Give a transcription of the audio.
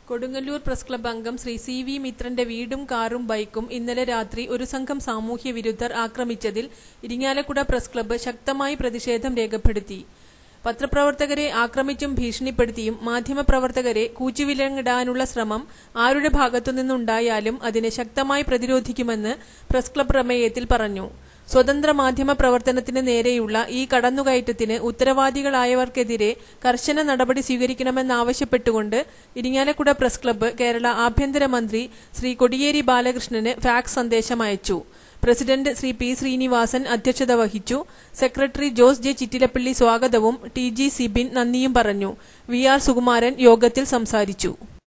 Kodungallur press club അംഗം Shri C V മിത്രന്റെ വീടും കാറും ബൈക്കും ഇന്നലെ രാത്രി ഒരു സംഘം സാമൂഹ്യ വിരുദ്ധർ ആക്രമിച്ചതിൽ ഇരിങ്ങാലക്കുട പ്രസ് ക്ലബ്ബ് ശക്തമായി പ്രതിഷേധം രേഖപ്പെടുത്തി പത്രപ്രവർത്തകരെ ആക്രമിച്ചും ഭീഷണിപ്പെടുത്തിയും മാധ്യമപ്രവർത്തകരെ കൂച്ചുവിലങ്ങിടാനുള്ള ശ്രമം ആരുടെ ഭാഗത്തുനിന്നുണ്ടായാലും അതിനെ ശക്തമായി പ്രതിരോധിക്കുമെന്ന് പ്രസ് ക്ലബ്ബ് പ്രമേയത്തിൽ പറഞ്ഞു സ്വതന്ത്ര മാധ്യമ പ്രവർത്തനത്തിന് നേരെയുള്ള ഈ കടന്നുകയറ്റത്തിന് ഉത്തരവാദികളായവർക്കെതിരെ കർശന നടപടി സ്വീകരിക്കണമെന്നാവശ്യപ്പെട്ടുകൊണ്ട് ഇരിങ്ങാലക്കുട പ്രസ് ക്ലബ്ബ് കേരള ആഭ്യന്തരമന്ത്രി ശ്രീ കൊടിയേരി ബാലകൃഷ്ണന് ഫാക്സ് സന്ദേശം അയച്ചു പ്രസിഡന്റ് ശ്രീ പി ശ്രീനിവാസൻ അധ്യക്ഷത വഹിച്ചു സെക്രട്ടറി ജോസ് ജെ ചിറ്റിലപ്പള്ളി സ്വാഗതവും ടി ജി സിബിൻ നന്ദിയും പറഞ്ഞു വി ആർ സുകുമാരൻ യോഗത്തിൽ സംസാരിച്ചു